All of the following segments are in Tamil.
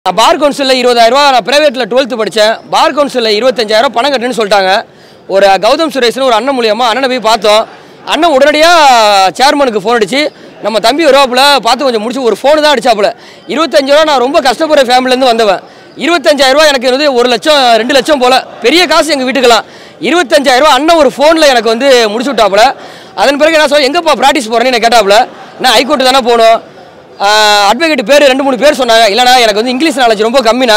நான் பார் கவுன்சிலில் இருபதாயிரரூவா நான் ப்ரைவேட்டில் டுவெல்த்து படித்தேன் பார் கவுன்சிலில் இருபத்தஞ்சாயிரம் பணம் கட்டுன்னு சொல்லிட்டாங்க ஒரு கௌதம் சுரேஷ்னு ஒரு அண்ணன் மூலியமாக அண்ணனை போய் பார்த்தோம் அண்ணன் உடனடியாக சேர்மனுக்கு ஃபோன் அடிச்சு நம்ம தம்பி வருவாப்புல பார்த்து கொஞ்சம் முடிச்சு ஒரு ஃபோனு தான் அடிச்சாப்புல இருபத்தஞ்சு ரூபா நான் ரொம்ப கஷ்டப்படுற ஃபேமிலிலேருந்து வந்தவன் இருபத்தஞ்சாயிரரூவா எனக்கு வந்து ஒரு லட்சம் ரெண்டு லட்சம் போல் பெரிய காசு எங்கள் வீட்டுக்கெல்லாம் இருபத்தஞ்சாயிரரூவா அண்ணன் ஒரு ஃபோனில் எனக்கு வந்து முடிச்சு விட்டாப்புல அதன் பிறகு நான் சொல்ல எங்கப்பா ப்ராக்டிஸ் போகிறேன்னு என்ன கேட்டாப்புல நான் ஹைகோர்ட்டு தானே போகணும் அட்வொகேட் பேர் ரெண்டு மூணு பேர் சொன்னாங்க இல்லைண்ணா எனக்கு வந்து இங்கிலீஷ் நாலேஜ் ரொம்ப கம்மிண்ணா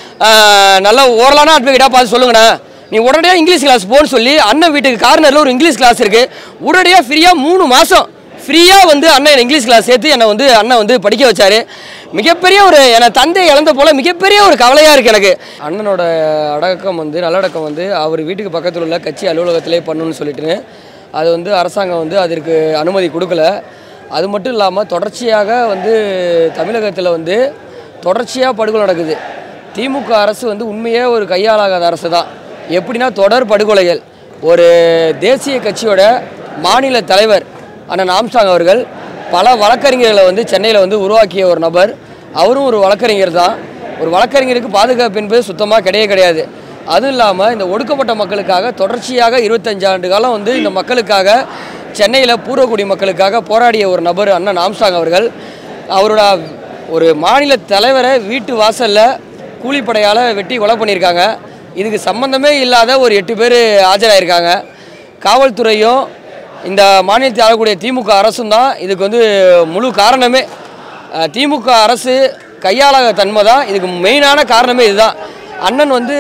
ஆஹ் நல்ல ஓரலான அட்வொகேட்டாக பார்த்து சொல்லுங்கண்ணா நீ உடனடியாக இங்கிலீஷ் கிளாஸ் போன்னு சொல்லி அண்ணன் வீட்டுக்கு கார்னரில் ஒரு இங்கிலீஷ் கிளாஸ் இருக்குது உடனடியாக ஃப்ரீயாக மூணு மாதம் ஃப்ரீயாக வந்து அண்ணன் என்னை இங்கிலீஷ் கிளாஸ் சேர்த்து என்னை வந்து அண்ணன் வந்து படிக்க வச்சாரு மிகப்பெரிய ஒரு என்னை தந்தை இழந்த போல மிகப்பெரிய ஒரு கவலையாக இருக்குது எனக்கு அண்ணனோட அடக்கம் வந்து நல்லடக்கம் வந்து அவர் வீட்டுக்கு பக்கத்தில் உள்ள கட்சி அலுவலகத்திலே பண்ணணும்னு சொல்லிட்டு அது வந்து அரசாங்கம் வந்து அதற்கு அனுமதி கொடுக்கல அது மட்டும் இல்லாமல் தொடர்ச்சியாக வந்து தமிழகத்தில் வந்து தொடர்ச்சியாக படுகொலை நடக்குது திமுக அரசு வந்து உண்மையே ஒரு கையாளாகாத அரசு தான் எப்படின்னா தொடர் படுகொலைகள் ஒரு தேசிய கட்சியோட மாநில தலைவர் அண்ணன் ஆம்ஸ்டாங் அவர்கள் பல வழக்கறிஞர்களை வந்து சென்னையில் வந்து உருவாக்கிய ஒரு நபர் அவரும் ஒரு வழக்கறிஞர் தான் ஒரு வழக்கறிஞருக்கு பாதுகாப்பு என்பது சுத்தமாக கிடையவே கிடையாது அதுவும் இல்லாமல் இந்த ஒடுக்கப்பட்ட மக்களுக்காக தொடர்ச்சியாக இருபத்தஞ்சு ஆண்டு காலம் வந்து இந்த மக்களுக்காக சென்னையில் பூர்வக்குடி மக்களுக்காக போராடிய ஒரு நபர் அண்ணன் ஆம்ஸ்டாங் அவர்கள் அவரோட ஒரு மாநில தலைவரை வீட்டு வாசலில் கூலிப்படையால் வெட்டி கொலை பண்ணியிருக்காங்க இதுக்கு சம்பந்தமே இல்லாத ஒரு எட்டு பேர் ஆஜராயிருக்காங்க காவல்துறையும் இந்த மாநிலத்தில் ஆளக்கூடிய திமுக அரசும் தான் இதுக்கு வந்து முழு காரணமே அஹ், திமுக அரசு கையாளாத தன்மை தான் இதுக்கு மெயினான காரணமே இதுதான் அண்ணன் வந்து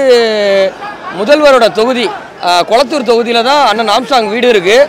முதல்வரோட தொகுதி அஹ், கொளத்தூர் தொகுதியில் தான் அண்ணன் ஆம்ஸ்டாங் வீடு இருக்குது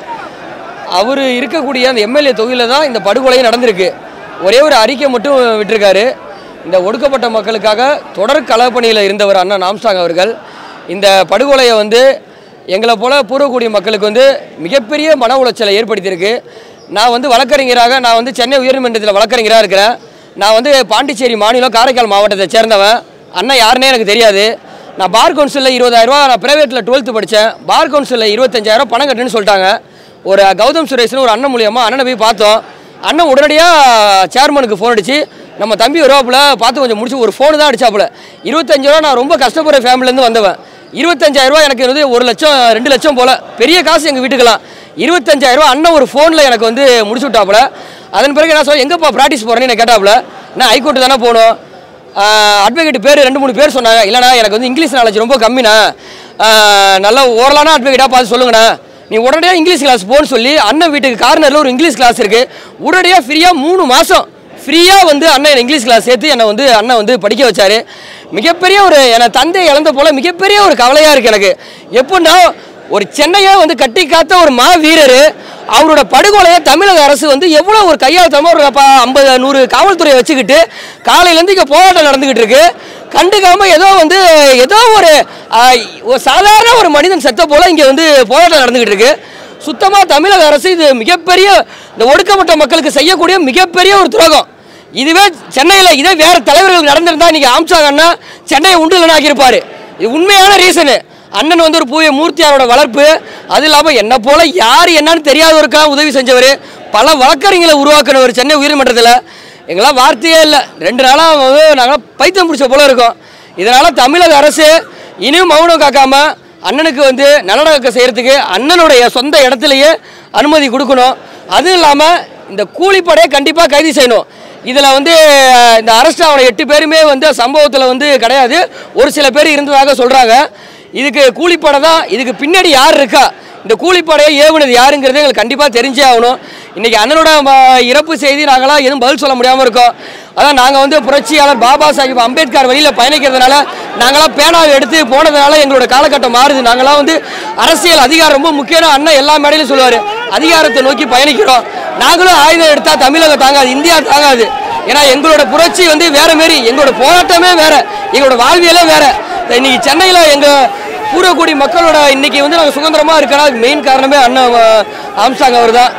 அவர் இருக்கக்கூடிய அந்த எம்எல்ஏ தொகுதியில் தான் இந்த படுகொலையும் நடந்திருக்கு ஒரே ஒரு அறிக்கை மட்டும் விட்டிருக்காரு இந்த ஒடுக்கப்பட்ட மக்களுக்காக தொடர் களப்பணியில் இருந்தவர் அண்ணன் ஆம்ஸ்டாங் அவர்கள் இந்த படுகொலையை வந்து எங்களை போல பூர்வக்குடி மக்களுக்கு வந்து மிகப்பெரிய மன உளைச்சலை ஏற்படுத்தியிருக்கு நான் வந்து வழக்கறிஞராக நான் வந்து சென்னை உயர்நீதிமன்றத்தில் வழக்கறிஞராக இருக்கிறேன் நான் வந்து பாண்டிச்சேரி மாநிலம் காரைக்கால் மாவட்டத்தை சேர்ந்தவன் அண்ணன் யாருன்னே எனக்கு தெரியாது நான் பார் கவுன்சிலில் இருபதாயிரரூவா நான் ப்ரைவேட்டில் டுவெல்த்து படித்தேன் பார் கவுன்சிலில் இருபத்தஞ்சாயிரம் பணம் கட்டுன்னு சொல்லிட்டாங்க ஒரு கௌதம் சுரேஷ்னு ஒரு அண்ணன் மூலியமாக அண்ணனை போய் பார்த்தோம் அண்ணன் உடனடியாக சேர்மனுக்கு ஃபோன் அடிச்சு நம்ம தம்பி வருவாப்புல பார்த்து கொஞ்சம் முடிச்சு ஒரு ஃபோனு தான் அடிச்சாப்புல இருபத்தஞ்சு ரூபா நான் ரொம்ப கஷ்டப்படுற ஃபேமிலிலேருந்து வந்தவன் இருபத்தஞ்சாயிரரூவா எனக்கு வந்து ஒரு லட்சம் ரெண்டு லட்சம் போல் பெரிய காசு எங்கள் வீட்டுக்கெல்லாம் இருபத்தஞ்சாயிரரூவா அண்ணன் ஒரு ஃபோனில் எனக்கு வந்து முடிச்சு விட்டாப்புல அதன் பிறகு நான் சொல்ல எங்கப்பா ப்ராக்டிஸ் போகிறேன்னு என்ன கேட்டாப்புல நான் ஹைகோர்ட்டு தானே போகணும் அட்வொகேட் பேர் ரெண்டு மூணு பேர் சொன்னாங்க இல்லைண்ணா எனக்கு வந்து இங்கிலீஷ் நாலேஜ் ரொம்ப கம்மிண்ணா ஆஹ் நல்ல ஓரலான அட்வொகேட்டாக பார்த்து சொல்லுங்கண்ணா நீ உடனடியாக இங்கிலீஷ் கிளாஸ் போன்னு சொல்லி அண்ணன் வீட்டுக்கு கார்னரில் ஒரு இங்கிலீஷ் கிளாஸ் இருக்குது உடனடியாக ஃப்ரீயாக மூணு மாதம் ஃப்ரீயாக வந்து அண்ணன் என்னை இங்கிலீஷ் கிளாஸ் சேர்த்து என்னை வந்து அண்ணன் வந்து படிக்க வச்சாரு மிகப்பெரிய ஒரு என்னை தந்தை இழந்த போல மிகப்பெரிய ஒரு கவலையாக இருக்குது எனக்கு எப்படின்னா ஒரு சென்னையை வந்து கட்டி காத்த ஒரு மா வீரர் அவரோட படுகொலையை தமிழக அரசு வந்து எவ்வளோ ஒரு கையாளத்தமாக ஒரு ப- ஐம்பது நூறு காவல்துறையை வச்சுக்கிட்டு காலையிலேருந்து இங்கே போராட்டம் நடந்துக்கிட்டு இருக்கு கண்டுக்காம ஏதோ வந்து ஏதோ ஒரு ஆஹ், ஒரு சாதாரண ஒரு மனிதன் செத்த போல இங்கே வந்து போராட்டம் நடந்துக்கிட்டு இருக்கு சுத்தமாக தமிழக அரசு இது மிகப்பெரிய இந்த ஒடுக்கப்பட்ட மக்களுக்கு செய்யக்கூடிய மிகப்பெரிய ஒரு துரோகம் இதுவே சென்னையில் இதே வேற தலைவர்கள் நடந்திருந்தா இன்னைக்கு ஆம்சாங் அண்ணா சென்னையை உண்டு இல்லைன்னு ஆக்கியிருப்பாரு இது உண்மையான ரீசனு அண்ணன் வந்து ஒரு பூய மூர்த்தியாரோட வளர்ப்பு அது இல்லாமல் என்ன போல யார் என்னன்னு தெரியாதவருக்காக உதவி செஞ்சவர் பல வழக்கறிஞர்களை உருவாக்குனவர் சென்னை உயர்மன்றத்தில் எங்களாம் வார்த்தையே இல்லை ரெண்டு நாளாக வந்து நாங்களாம் பைத்தியம் பிடிச்ச போல இருக்கோம் இதனால் தமிழக அரசு இனியும் மௌனம் காக்காம அண்ணனுக்கு வந்து நல்லடக்கம் செய்கிறதுக்கு அண்ணனுடைய சொந்த இடத்துலையே அனுமதி கொடுக்கணும் அதுவும் இல்லாமல் இந்த கூலிப்படையை கண்டிப்பாக கைது செய்யணும் இதில் வந்து அஹ், இந்த அரெஸ்ட் ஆன எட்டு பேருமே வந்து சம்பவத்தில் வந்து கிடையாது ஒரு சில பேர் இருந்ததாக சொல்கிறாங்க இதுக்கு கூலிப்படை தான் இதுக்கு பின்னாடி யார் இருக்கா இந்த கூலிப்படையை ஏவுனது யாருங்கிறது எங்களுக்கு கண்டிப்பாக தெரிஞ்சே ஆகணும் இன்றைக்கி அண்ணனோட ம- இறப்பு செய்தி நாங்களாம் எதுவும் பதில் சொல்ல முடியாமல் இருக்கோம் அதான் நாங்கள் வந்து புரட்சியாளர் பாபா சாஹிப் அம்பேத்கர் வழியில் பயணிக்கிறதுனால நாங்களாம் பேனாவை எடுத்து போனதுனால எங்களோட காலகட்டம் மாறுது நாங்களாம் வந்து அரசியல் அதிகாரம் ரொம்ப முக்கியமான அண்ணன் எல்லா மேடையிலும் சொல்லுவார் அதிகாரத்தை நோக்கி பயணிக்கிறோம் நாங்களும் ஆயுதம் எடுத்தால் தமிழகம் தாங்காது இந்தியா தாங்காது ஏன்னா எங்களோட புரட்சி வந்து வேற மாரி எங்களோட போராட்டமே வேற எங்களோட வாழ்வியலே வேற இன்னைக்கு சென்னையில் எங்கள் பூரக்குடி மக்களோட இன்னைக்கு வந்து நாங்கள் சுதந்திரமாக இருக்கனா மெயின் காரணமே அண்ணன் அஹ், ஆம்ஸ்டாங் அவர் தான்